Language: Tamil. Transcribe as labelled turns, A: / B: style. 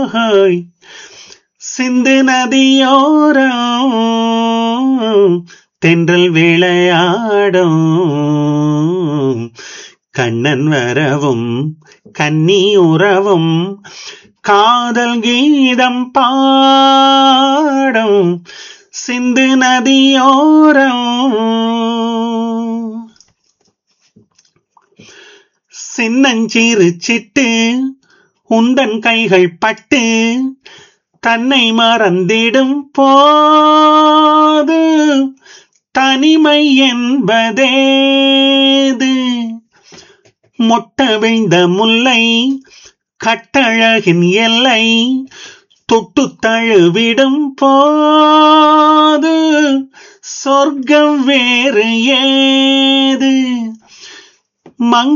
A: ஓஹோய் சிந்து நதியோரம் தென்றல் விளையாடும் கண்ணன் வரவும் கன்னி உறவும் காதல் கீதம் பாடும் சிந்து நதியோரம் சின்னஞ்சிறு சிட்டு உந்தன் கைகள் பட்டு தன்னை மறந்திடும் போது தனிமை என்பதேது மொட்ட விழுந்த முல்லை கட்டழகின் எல்லை தொட்டு தழுவிடும் போது சொர்க்கம் வேறு ஏது மங்க